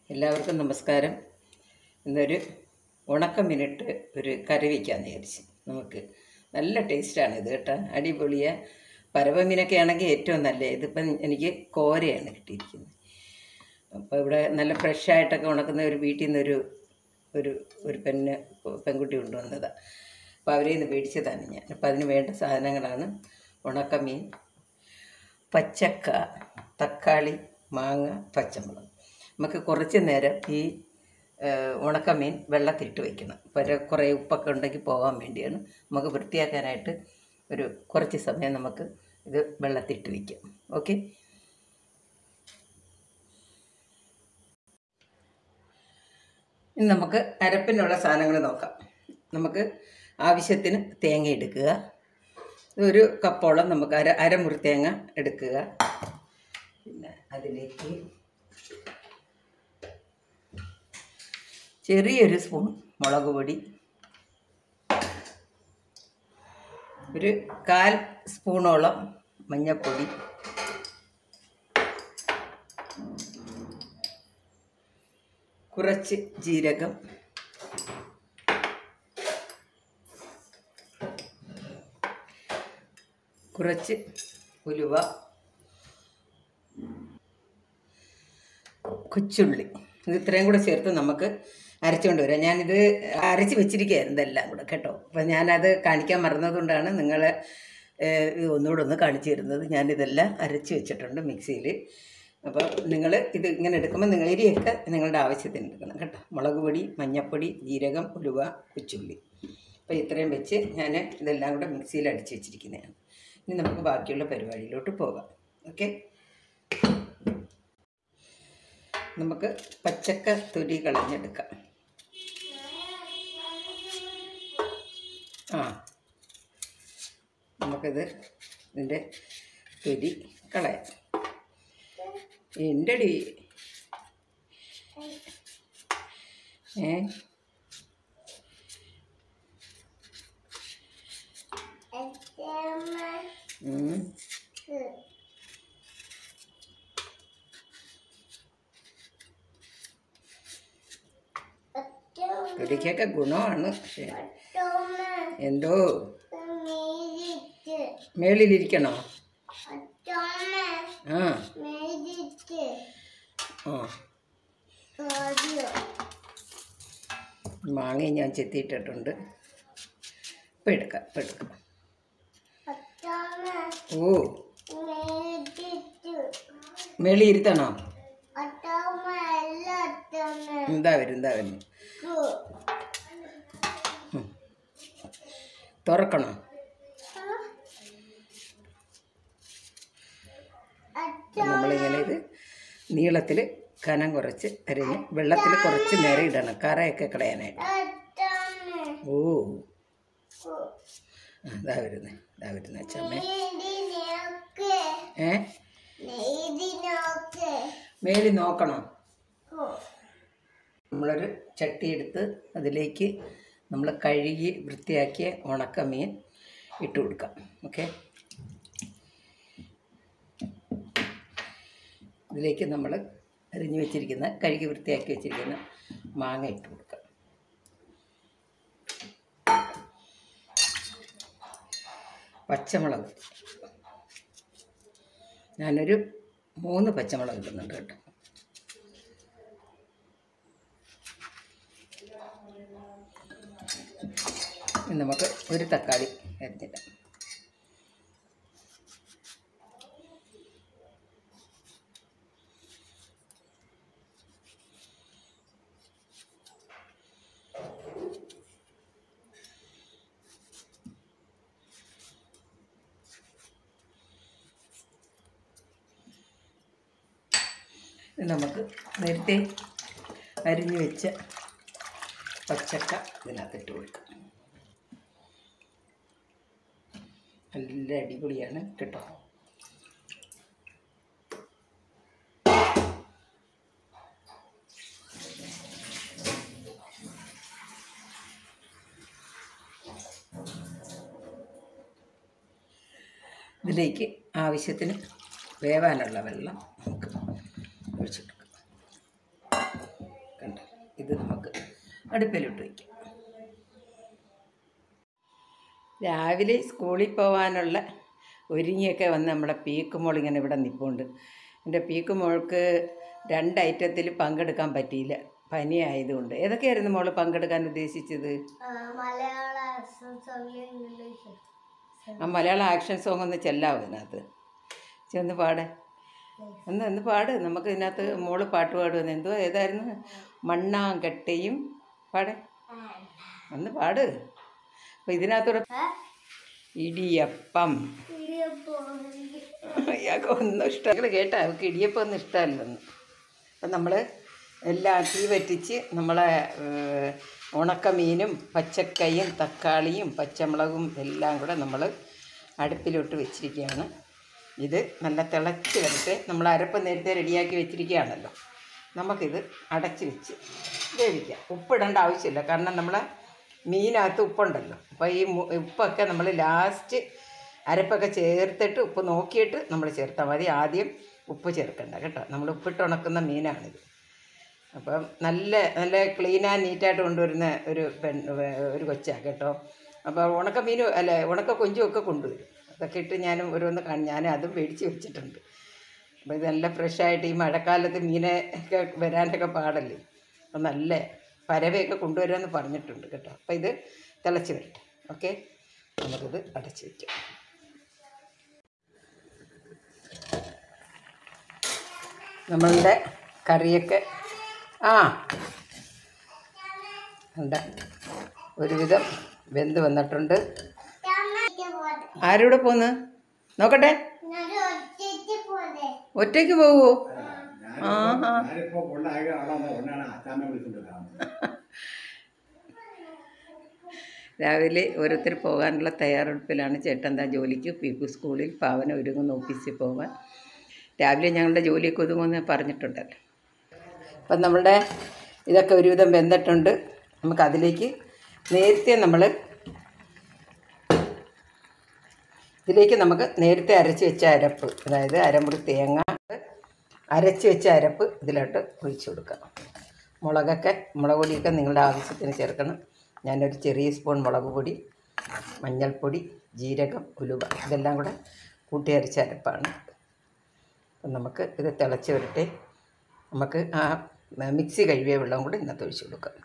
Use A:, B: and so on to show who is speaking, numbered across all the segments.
A: എല്ലാവർക്കും നമസ്കാരം ഇന്നൊരു ഉണക്ക മിനിറ്റ് ഒരു കറി വയ്ക്കാമെന്ന് വിചാരിച്ച് നമുക്ക് നല്ല ടേസ്റ്റാണ് ഇത് കേട്ടോ അടിപൊളിയ പരവമീനൊക്കെ ആണെങ്കിൽ ഏറ്റവും നല്ല ഇതിപ്പം എനിക്ക് കോരയാണ് കിട്ടിയിരിക്കുന്നത് അപ്പോൾ ഇവിടെ നല്ല ഫ്രഷായിട്ടൊക്കെ ഉണക്കുന്ന ഒരു വീട്ടിൽ നിന്നൊരു ഒരു ഒരു പെണ്ണ് പെൺകുട്ടി കൊണ്ടുവന്നതാണ് അപ്പോൾ അവരെ നിന്ന് മേടിച്ചതാണ് ഞാൻ അപ്പോൾ അതിന് വേണ്ട സാധനങ്ങളാണ് ഉണക്കമീൻ പച്ചക്ക തക്കാളി മാങ്ങ പച്ചമുളക് നമുക്ക് കുറച്ച് നേരം ഈ ഏഹ്, ഉണക്കമീൻ വെള്ളത്തിട്ട് വെക്കണം അപ്പോൾ കുറേ ഉപ്പൊക്കെ ഉണ്ടെങ്കിൽ പോകാൻ വേണ്ടിയാണ് നമുക്ക് വൃത്തിയാക്കാനായിട്ട് ഒരു കുറച്ച് സമയം നമുക്ക് ഇത് വെള്ളത്തിട്ട് വയ്ക്കാം ഓക്കെ ഇനി നമുക്ക് അരപ്പിനുള്ള സാധനങ്ങൾ നോക്കാം നമുക്ക് ആവശ്യത്തിന് തേങ്ങ എടുക്കുക ഒരു കപ്പോളം നമുക്ക് അര അരമുറി തേങ്ങ എടുക്കുക പിന്നെ അതിലേക്ക് ചെറിയൊരു സ്പൂൺ മുളക് പൊടി ഒരു കാൽ സ്പൂണോളം മഞ്ഞൾപ്പൊടി കുറച്ച് ജീരകം കുറച്ച് ഉലുവ കൊച്ചുള്ളി ഇത് ഇത്രയും കൂടെ ചേർത്ത് നമുക്ക് അരച്ചുകൊണ്ട് വരാം ഞാനിത് അരച്ച് വെച്ചിരിക്കുകയായിരുന്നു ഇതെല്ലാം കൂടെ കേട്ടോ അപ്പം ഞാനത് കാണിക്കാൻ മറന്നതുകൊണ്ടാണ് നിങ്ങളെ ഏഹ്, ഇത് ഒന്നുകൂടെ ഒന്ന് കാണിച്ചു തരുന്നത് ഞാനിതെല്ലാം അരച്ച് വെച്ചിട്ടുണ്ട് മിക്സിയിൽ അപ്പോൾ നിങ്ങൾ ഇത് ഇങ്ങനെ എടുക്കുമ്പോൾ നിങ്ങൾ എരിയൊക്കെ നിങ്ങളുടെ ആവശ്യത്തിന് എടുക്കണം കേട്ടോ മുളക് പൊടി മഞ്ഞൾപ്പൊടി ജീരകം ഉലുവ കൊച്ചുള്ളി അപ്പോൾ ഇത്രയും വെച്ച് ഞാൻ ഇതെല്ലാം കൂടെ മിക്സിയിൽ അടിച്ച് വെച്ചിരിക്കുന്നതാണ് ഇനി നമുക്ക് ബാക്കിയുള്ള പരിപാടിയിലോട്ട് പോകാം ഓക്കെ നമുക്ക് പച്ചക്ക തൊലി കളഞ്ഞെടുക്കാം ആ നമുക്കിത് ഇതിൻ്റെ തൊലി കളയാം എൻ്റെ ഡി ഏ ഉം. തൊലിക്കൊക്കെ ഗുണമാണ് പക്ഷേ എന്തോ മേളിലിരിക്കണോ ആ ആ മാങ്ങയും ഞാൻ ചെത്തിയിട്ടിട്ടുണ്ട് ഇപ്പം എടുക്കാം ഇപ്പം എടുക്കാം ഓ മേളി ഇരുത്തണോ എന്താ വരും എന്താ വരും തുറക്കണോ അപ്പം നമ്മളിങ്ങനെ ഇത് നീളത്തിൽ കനം കുറച്ച് അരിഞ്ഞ് വെള്ളത്തിൽ കുറച്ച് നേരം ഇടണം കറയൊക്കെ കളയാനായിട്ട് ഓ ആ, ഇതാ വരുന്നത് ഇതാ വരുന്നത് അച്ഛമ്മേ ഏ മേളി നോക്കണം നമ്മളൊരു ചട്ടി എടുത്ത് അതിലേക്ക് നമ്മൾ കഴുകി വൃത്തിയാക്കിയ ഉണക്കമീൻ ഇട്ട് കൊടുക്കാം ഓക്കെ ഇതിലേക്ക് നമ്മൾ അരിഞ്ഞു വെച്ചിരിക്കുന്ന കഴുകി വൃത്തിയാക്കി വെച്ചിരിക്കുന്ന മാങ്ങ ഇട്ട് കൊടുക്കാം പച്ചമുളക് ഞാനൊരു മൂന്ന് പച്ചമുളക് ഇടുന്നുണ്ട് കേട്ടോ ഇനി നമുക്ക് ഒരു തക്കാളി അരിഞ്ഞിടാം ഇനി നമുക്ക് നേരത്തെ അരിഞ്ഞു വെച്ച പച്ചക്ക ഇതിനകത്തിട്ട് കൊടുക്കാം നല്ല അടിപൊളിയാണ് കേട്ടോ ഇതിലേക്ക് ആവശ്യത്തിന് വേവാനുള്ള വെള്ളം നമുക്ക് ഒഴിച്ചു കൊടുക്കാം അടുപ്പിലിട്ട് വയ്ക്കും രാവിലെ സ്കൂളിൽ പോകാനുള്ള ഒരുങ്ങിയൊക്കെ വന്ന് നമ്മുടെ പീക്കുമോൾ ഇങ്ങനെ ഇവിടെ നിൽപ്പുണ്ട് എൻ്റെ പീക്കുമോൾക്ക് രണ്ട് ഐറ്റത്തിൽ പങ്കെടുക്കാൻ പറ്റിയില്ല പനി ആയതുകൊണ്ട് ഏതൊക്കെയായിരുന്നു മോൾ പങ്കെടുക്കാൻ ഉദ്ദേശിച്ചത്
B: മലയാള സംസ്കൃതം ഇംഗ്ലീഷ്
A: ആ മലയാള ആക്ഷൻ സോങ് ഒന്ന് ചെല്ലാവോ ഇതിനകത്ത് ചെന്ന് പാടെ ഒന്ന് ഒന്ന് പാട് നമുക്ക് ഇതിനകത്ത് മോള് പാട്ട് പാടുമെന്ന് എന്തോ ഏതായിരുന്നു മണ്ണാങ്കട്ടയും പാടെ ഒന്ന് പാട് അപ്പം ഇതിനകത്തൂടെ ഇടിയപ്പം അയാൾക്ക് ഒന്നും ഇഷ്ടം നിങ്ങൾ കേട്ടാ അവൾക്ക് ഇടിയപ്പം ഒന്നും ഇഷ്ടമല്ലെന്ന് അപ്പം നമ്മൾ എല്ലാം തീ വറ്റിച്ച് നമ്മളെ ഏഹ്, ഉണക്കമീനും പച്ചക്കൈയും തക്കാളിയും പച്ചമുളകും എല്ലാം കൂടെ നമ്മൾ അടുപ്പിലോട്ട് വെച്ചിരിക്കുകയാണ് ഇത് നല്ല തിളച്ച് വരട്ടെ നമ്മൾ അരപ്പ് നേരത്തെ റെഡിയാക്കി വെച്ചിരിക്കുകയാണല്ലോ നമുക്കിത് അടച്ച് വെച്ച് വേവിക്കാം ഉപ്പിടേണ്ട ആവശ്യമില്ല കാരണം നമ്മളെ മീനകത്ത് ഉപ്പുണ്ടല്ലോ അപ്പോൾ ഈ മു- ഉപ്പൊക്കെ നമ്മൾ ലാസ്റ്റ് അരപ്പൊക്കെ ചേർത്തിട്ട് ഉപ്പ് നോക്കിയിട്ട് നമ്മൾ ചേർത്താൽ മതി ആദ്യം ഉപ്പ് ചേർക്കണ്ട കേട്ടോ നമ്മൾ ഉപ്പിട്ട് ഉണക്കുന്ന മീനാണിത് അപ്പം നല്ല നല്ല ക്ലീൻ ആൻഡ് നീറ്റായിട്ട് കൊണ്ടുവരുന്ന ഒരു പെൺ ഒരു കൊച്ചാണ് കേട്ടോ അപ്പോൾ ഉണക്ക മീനും അല്ല ഉണക്ക കൊഞ്ചും ഒക്കെ കൊണ്ടുവരും അതൊക്കെ ഇട്ട് ഞാനും ഓരോന്ന് കാണി ഞാൻ അതും മേടിച്ച് വെച്ചിട്ടുണ്ട് അപ്പോൾ ഇത് നല്ല ഫ്രഷായിട്ട് ഈ മഴക്കാലത്ത് മീനെ ഒക്കെ വരാനൊക്കെ പാടല്ലേ അപ്പം നല്ല പരവയൊക്കെ കൊണ്ടുവരാമെന്ന് പറഞ്ഞിട്ടുണ്ട് കേട്ടോ അപ്പോൾ ഇത് തിളച്ച് വരട്ടെ ഓക്കെ നമുക്കിത് അടച്ച് വയ്ക്കാം നമ്മളുടെ കറിയൊക്കെ ആ ഉണ്ട് ഒരുവിധം വെന്ത് വന്നിട്ടുണ്ട് ആരൂടെ പോന്ന് നോക്കട്ടെ ഒറ്റയ്ക്ക് പോവോ ആഹാ
C: ഞാനിപ്പോ കൊണ്ടായ ആളാണ് കൊണ്ടാണ് അച്ചാമ്മ വിളിച്ചിട്ടുണ്ടാകുന്നത്
A: രാവിലെ ഓരോരുത്തർ പോകാനുള്ള തയ്യാറെടുപ്പിലാണ് ചേട്ടൻ എന്താ ജോലിക്ക് പീക്കു സ്കൂളിൽ പാവന ഒരുങ്ങുന്ന ഓഫീസിൽ പോകാൻ രാവിലെ ഞങ്ങളുടെ ജോലിയൊക്കെ ഒതുങ്ങുമെന്ന് പറഞ്ഞിട്ടുണ്ടല്ലോ അപ്പം നമ്മളുടെ ഇതൊക്കെ ഒരുവിധം വെന്തിട്ടുണ്ട് നമുക്ക് അതിലേക്ക് നേരത്തെ നമ്മൾ ഇതിലേക്ക് നമുക്ക് നേരത്തെ അരച്ച് വെച്ച അരപ്പ് അതായത് അരമുറി തേങ്ങ അരച്ച് വെച്ച അരപ്പ് ഇതിലോട്ട് ഒഴിച്ചു കൊടുക്കാം മുളകൊക്കെ മുളക് പൊടിയൊക്കെ നിങ്ങളുടെ ആവശ്യത്തിന് ചേർക്കണം ഞാനൊരു ചെറിയ സ്പൂൺ മുളക് പൊടി മഞ്ഞൾപ്പൊടി ജീരകം ഉലുവ ഇതെല്ലാം കൂടെ കൂട്ടി അരച്ച അരപ്പാണ് അപ്പം നമുക്ക് ഇത് തിളച്ച് വരട്ടെ നമുക്ക് ആ മിക്സി കഴുകിയ വെള്ളം കൂടി ഇന്നത്തെ ഒഴിച്ചു കൊടുക്കാം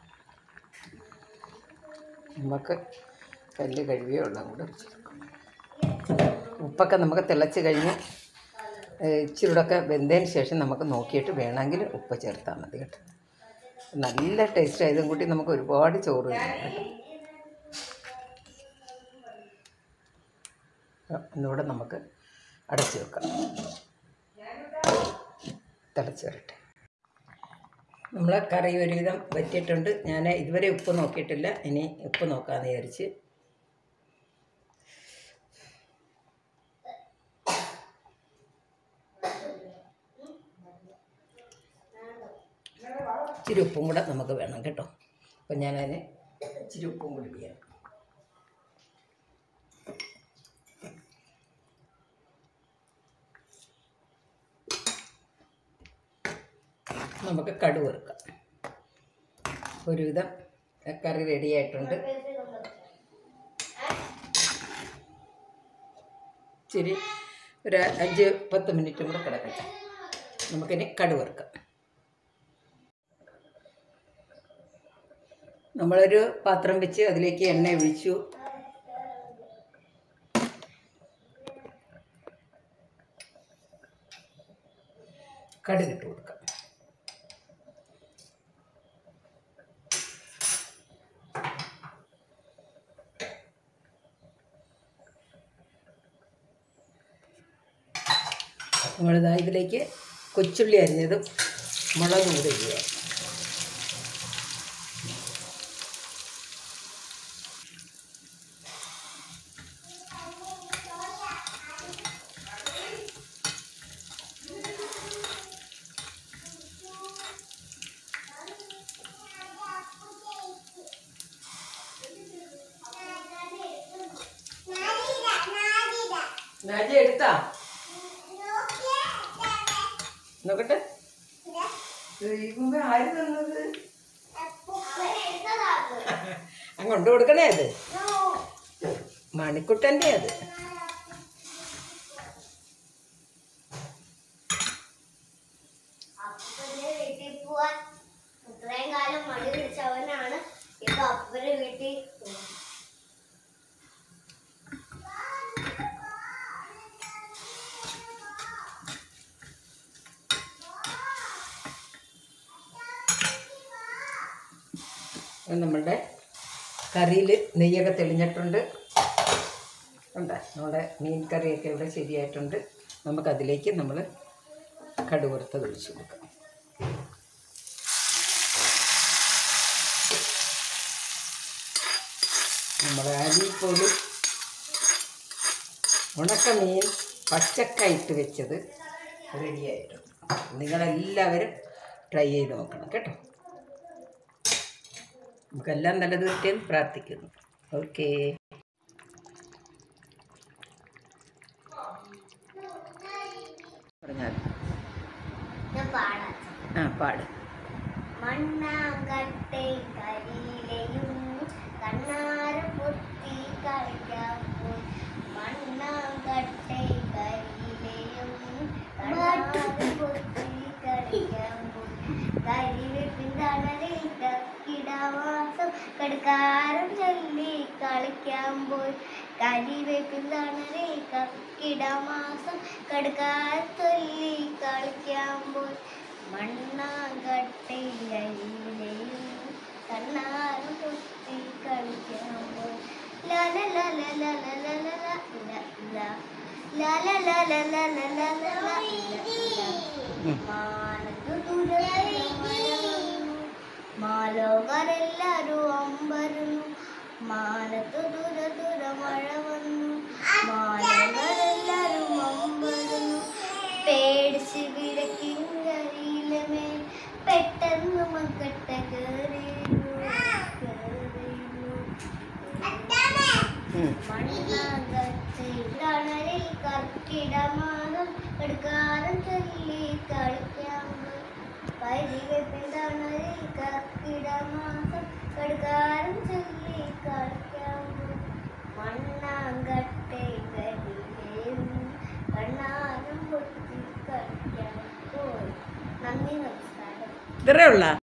A: നമുക്ക് കല്ല് കഴുകിയ വെള്ളം കൂടെ ഒഴിച്ച് കൊടുക്കാം ഉപ്പൊക്കെ നമുക്ക് തിളച്ച് കഴിഞ്ഞ് ഏഹ് ഇച്ചിരൂടെയൊക്കെ വെന്തതിന് ശേഷം നമുക്ക് നോക്കിയിട്ട് വേണമെങ്കിൽ ഉപ്പ് ചേർത്താൽ മതി കേട്ടോ നല്ല ടേസ്റ്റ് ആയതും കൂട്ടി നമുക്ക് ഒരുപാട് ചോറ് വേണം കേട്ടോ അപ്പം ഒന്നുകൂടെ നമുക്ക് അടച്ചു വെക്കാം തിളച്ച് വരട്ടെ നമ്മളെ കറി ഒരുവിധം വറ്റിയിട്ടുണ്ട് ഞാൻ ഇതുവരെ ഉപ്പ് നോക്കിയിട്ടില്ല ഇനി ഉപ്പ് നോക്കാമെന്ന് വിചാരിച്ച് ഇച്ചിരി ഉപ്പും കൂടെ നമുക്ക് വേണം കേട്ടോ അപ്പം ഞാനതിന് ഇച്ചിരി ഉപ്പും കൂടി ചെയ്യാം നമുക്ക് കടുക് വറുക്കാം ഒരുവിധം കറി റെഡി ആയിട്ടുണ്ട് ഇച്ചിരി ഒരു അഞ്ച് പത്ത് മിനിറ്റും കൂടെ കിടക്കട്ടെ നമുക്കിനി കടുക് വറുക്കാം നമ്മളൊരു പാത്രം വെച്ച് അതിലേക്ക് എണ്ണ ഒഴിച്ചു കടുകിട്ട് കൊടുക്കാം നമ്മളിതാ ഇതിലേക്ക് കൊച്ചുള്ളി അരിഞ്ഞതും മുളക് കൂടി ചെയ്യുക നാജി എടുത്താ നോക്കട്ടെ ദൈവമേ ആര് തന്നത് അങ്ങ് കൊണ്ടു കൊടുക്കണേ അത് മണിക്കുട്ടൻ്റെ അത്
B: അപ്പന്റെ വീട്ടിൽ പോവാൻ ഇത്രയും കാലം മടി പിടിച്ചവനാണ് ഇപ്പൊ അപ്പന്റെ വീട്ടിൽ പോകുന്നത്.
A: അത് നമ്മളുടെ കറിയിൽ നെയ്യൊക്കെ തെളിഞ്ഞിട്ടുണ്ട് ഉണ്ട് നമ്മുടെ മീൻ കറിയൊക്കെ ഇവിടെ ശരിയായിട്ടുണ്ട് നമുക്കതിലേക്ക് നമ്മൾ കടുവറുത്തത് ഒഴിച്ചു കൊടുക്കാം നമ്മുടെ അരിപ്പൊടി ഉണക്കമീൻ പച്ചക്കായിട്ട് വെച്ചത് റെഡിയായിട്ടുണ്ട് നിങ്ങളെല്ലാവരും ട്രൈ ചെയ്ത് നോക്കണം കേട്ടോ നമുക്കെല്ലാം നല്ലത് കിട്ടിയെന്ന് പ്രാർത്ഥിക്കുന്നു ഓക്കേ പറഞ്ഞാൽ
B: ഞാൻ പാടാം
A: ആ പാട്
B: മണ്ണാങ്കട്ടെ കരിയിലയും കണ്ണാര പൊത്തി കളിക്കാൻ പോയി മണ്ണാങ്കട്ടെ കരിയിലയും കണ്ണാര പൊത്തി കളിക്കാൻ പോയി കരിവെപ്പിൻ തണലിൽ കിടവാസം കടുക്കാരം ചൊല്ലി കളിക്കാൻ പോയി കരിവെപ്പിൻ തണലിൽ കിടമാസം കടുക്കാരം ചൊല്ലി കളിക്കാൻ പോയി മണ്ണാങ്കട്ടയിലയും കണ്ണാരം പൊത്തി കളിക്കാൻ പോയി ലാല ലാല ലാല ലാല ലാല ലാല ലാല ലാല ലാല മാനത്തു ദൂരമഴവന്നു മാലോകരെല്ലാരും അമ്പരുന്നു മാനത്തു ദൂര ദൂര മഴ വന്നു മാലോകരെല്ലാരും അമ്പരുന്നു പേടിച്ച് വിരക്കിങ്കരിയിലെ മേൽ പെട്ടെന്ന് മക്കട്ട കേറിയിരുന്നു
A: ഉം.
B: മണ്ണാകത്തെ തണലിൽ കർക്കിടമാനം എടുക്കാനും ചൊല്ലി കളിക്കാൻ പരിവെപ്പിൻ തണലിൽ കർക്കിടമാസം കടുക്കാനും ചൊല്ലി കളിക്കാൻ മണ്ണാങ്കട്ടെ കരിയിലേയും കണ്ണാനും പൊട്ടി കളിക്കാൻ പോയി നന്ദി നമസ്കാരം
A: ഇത്രേ ഉള്ള